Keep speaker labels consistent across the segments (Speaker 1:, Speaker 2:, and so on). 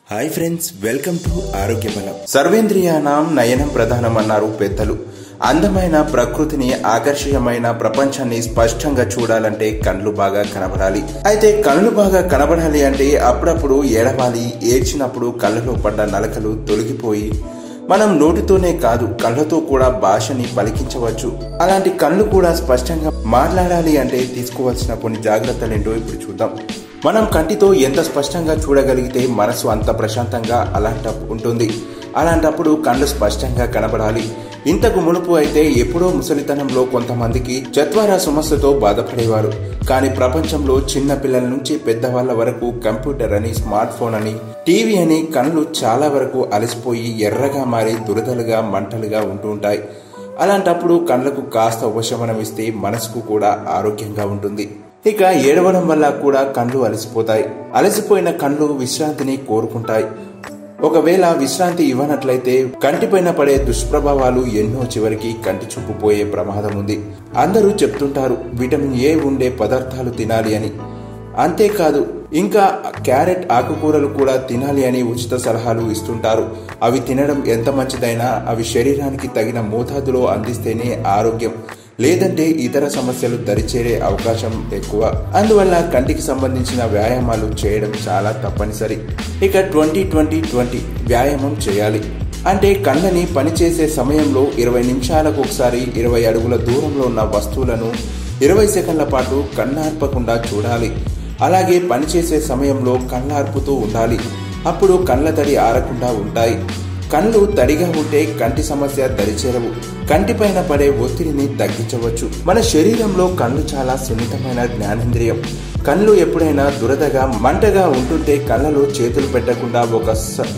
Speaker 1: hi friends welcome to ఆరోగ్య బలం సర్వేంద్రియానాం నయనం ప్రధానం అన్నారు పెద్దలు అందమైన ప్రకృతిని ఆకర్షణీయమైన ప్రపంచాన్ని స్పష్టంగా చూడాలంటే కళ్ళు బాగా కనబడాలి అయితే కళ్ళు బాగా కనబడాలి అంటే అప్పుడప్పుడు ఏడవాలి ఏడ్చినప్పుడు కళ్ళలో పడ్డ నలకలు తొలగిపోయి మనం నోటితోనే కాదు కళ్ళతో కూడా భాషని పలికించవచ్చు అలాంటి కళ్ళు కూడా స్పష్టంగా మాట్లాడాలి అంటే తీసుకోవాల్సిన కొన్ని జాగ్రత్తలేంటో ఇప్పుడు చూద్దాం మనం కంటితో ఎంత స్పష్టంగా చూడగలిగితే మనసు అంత ప్రశాంతంగా అలాంట ఉంటుంది అలాంటప్పుడు కళ్ళు స్పష్టంగా కనబడాలి ఇంతకు మునుపు అయితే ఎప్పుడో ముసలితనంలో కొంతమందికి చత్వారా సమస్యతో బాధపడేవారు కానీ ప్రపంచంలో చిన్న పిల్లల నుంచి పెద్దవాళ్ల వరకు కంప్యూటర్ అని స్మార్ట్ ఫోన్ అని టీవీ అని కళ్ళు చాలా వరకు అలసిపోయి ఎర్రగా మారి దురదలుగా మంటలుగా ఉంటూ ఉంటాయి అలాంటప్పుడు కళ్ళకు కాస్త ఉపశమనం ఇస్తే మనసుకు కూడా ఆరోగ్యంగా ఉంటుంది ఇక ఏడవడం వల్ల కూడా కళ్ళు అలసిపోతాయి అలసిపోయిన కళ్ళు విశ్రాంతిని కోరుకుంటాయి ఒకవేళ విశ్రాంతి ఇవ్వనట్లయితే కంటిపైన పడే దుష్ప్రభావాలు ఎన్నో చివరికి కంటి చూపు పోయే ప్రమాదం ఉంది అందరూ చెప్తుంటారు విటమిన్ ఏ ఉండే పదార్థాలు తినాలి అని అంతేకాదు ఇంకా క్యారెట్ ఆకుకూరలు కూడా తినాలి అని ఉచిత సలహాలు ఇస్తుంటారు అవి తినడం ఎంత మంచిదైనా అవి శరీరానికి తగిన మోతాదులో అందిస్తేనే ఆరోగ్యం లేదంటే ఇతర సమస్యలు దరిచేరే అవకాశం ఎక్కువ అందువల్ల కంటికి సంబంధించిన వ్యాయామాలు చేయడం చాలా తప్పనిసరి ఇక ట్వంటీ ట్వంటీ ట్వంటీ వ్యాయామం చేయాలి అంటే కళ్ళని పనిచేసే సమయంలో ఇరవై నిమిషాలకు ఒకసారి ఇరవై అడుగుల దూరంలో ఉన్న వస్తువులను ఇరవై సెకండ్ల పాటు కన్నార్పకుండా చూడాలి అలాగే పనిచేసే సమయంలో కళ్ళార్పుతూ ఉండాలి అప్పుడు కళ్ళ తడి ఆరకుండా ఉంటాయి కళ్ళు తడిగా ఉంటే కంటి సమస్య దరిచేరవు కంటిపైన పడే ఒత్తిడిని తగ్గించవచ్చు మన శరీరంలో కళ్ళు చాలా సున్నితమైన జ్ఞానేంద్రియం కళ్ళు ఎప్పుడైనా దురదగా మంటగా ఉంటుంటే కళ్ళలో చేతులు పెట్టకుండా ఒక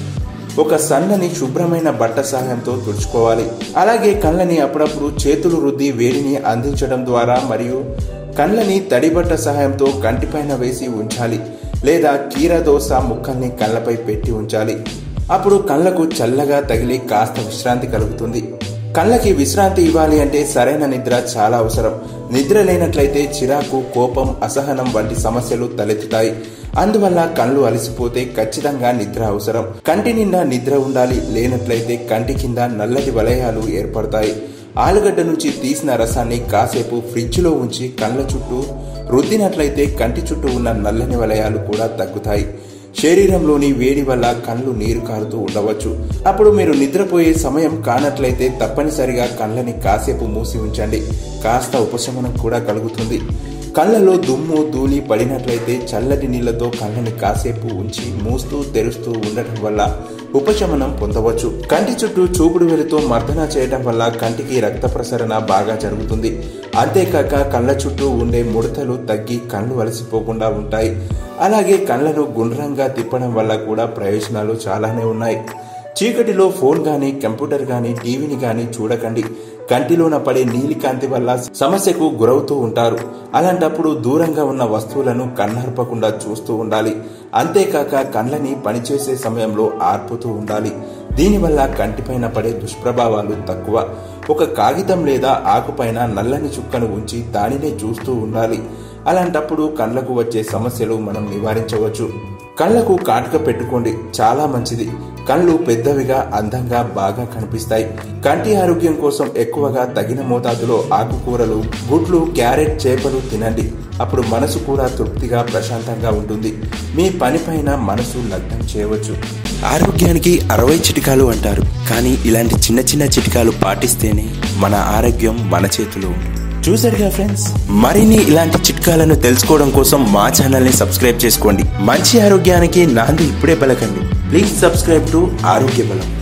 Speaker 1: ఒక సన్నని శుభ్రమైన బట్ట సహాయంతో తుడుచుకోవాలి అలాగే కళ్ళని అప్పుడప్పుడు చేతులు రుద్ది వేడిని అందించడం ద్వారా మరియు కళ్ళని తడిబట్ట సహాయంతో కంటిపైన వేసి ఉంచాలి లేదా కీరదోస ముక్కల్ని కళ్ళపై పెట్టి ఉంచాలి అప్పుడు కళ్ళకు చల్లగా తగిలి కాస్త విశ్రాంతి కలుగుతుంది కళ్ళకి విశ్రాంతి ఇవ్వాలి అంటే సరైన నిద్ర చాలా అవసరం నిద్ర లేనట్లయితే చిరాకు కోపం అసహనం వంటి సమస్యలు తలెత్తుతాయి అందువల్ల కళ్ళు అలసిపోతే ఖచ్చితంగా నిద్ర అవసరం కంటి నిండా నిద్ర ఉండాలి లేనట్లయితే కంటి కింద నల్లటి వలయాలు ఏర్పడతాయి ఆలుగడ్డ నుంచి తీసిన రసాన్ని కాసేపు ఫ్రిడ్జ్లో ఉంచి కళ్ళ చుట్టూ రుద్దినట్లయితే కంటి చుట్టూ ఉన్న నల్లని వలయాలు కూడా తగ్గుతాయి శరీరంలోని వేడి వల్ల కళ్ళు నీరు కారుతూ ఉండవచ్చు అప్పుడు మీరు నిద్రపోయే సమయం కానట్లయితే తప్పనిసరిగా కళ్ళని కాసేపు మూసి ఉంచండి కాస్త ఉపశమనం కూడా కలుగుతుంది కళ్ళలో దుమ్ము ధూళి పడినట్లయితే చల్లటి నీళ్లతో కళ్ళని కాసేపు ఉంచి మూస్తూ తెరుస్తూ ఉండటం వల్ల ఉపశమనం పొందవచ్చు కంటి చుట్టూ చూపుడు వెలుతో మర్దన చేయడం వల్ల కంటికి రక్త ప్రసరణ బాగా జరుగుతుంది అంతేకాక కళ్ళ చుట్టూ ఉండే ముడతలు తగ్గి కళ్ళు అలసిపోకుండా ఉంటాయి అలాగే కళ్ళను గుండ్రంగా తిప్పడం వల్ల కూడా ప్రయోజనాలు చాలానే ఉన్నాయి చీకటిలో ఫోన్ గాని కంప్యూటర్ గాని టీవీని గాని చూడకండి కంటిలోన పడే నీలి కాంతి వల్ల సమస్యకు గురవుతూ ఉంటారు అలాంటప్పుడు దూరంగా ఉన్న వస్తువులను కన్నర్పకుండా చూస్తూ ఉండాలి అంతేకాక కళ్ళని పనిచేసే సమయంలో ఆర్పుతూ ఉండాలి దీనివల్ల కంటిపైన పడే దుష్ప్రభావాలు తక్కువ ఒక కాగితం లేదా ఆకుపైన నల్లని చుక్కను ఉంచి దానినే చూస్తూ ఉండాలి అలాంటప్పుడు కళ్ళకు వచ్చే సమస్యలు మనం నివారించవచ్చు కళ్ళకు కాటుక పెట్టుకోండి చాలా మంచిది కళ్ళు పెద్దవిగా అందంగా బాగా కనిపిస్తాయి కంటి ఆరోగ్యం కోసం ఎక్కువగా తగిన మోతాదులో ఆకుకూరలు గుడ్లు క్యారెట్ చేపలు తినండి అప్పుడు మనసు కూడా తృప్తిగా ప్రశాంతంగా ఉంటుంది మీ పనిపైన మనసు లగ్నం చేయవచ్చు
Speaker 2: ఆరోగ్యానికి అరవై చిటికాలు అంటారు కానీ ఇలాంటి చిన్న చిన్న చిటికాలు పాటిస్తేనే మన ఆరోగ్యం మన చేతిలో ఉంటుంది చూసారుగా ఫ్రెండ్స్ మరిన్ని ఇలాంటి చిట్కాలను తెలుసుకోవడం కోసం మా ఛానల్ని సబ్స్క్రైబ్ చేసుకోండి మంచి ఆరోగ్యానికి నాంది ఇప్పుడే పలకండి ప్లీజ్ సబ్స్క్రైబ్ టు ఆరోగ్య బలం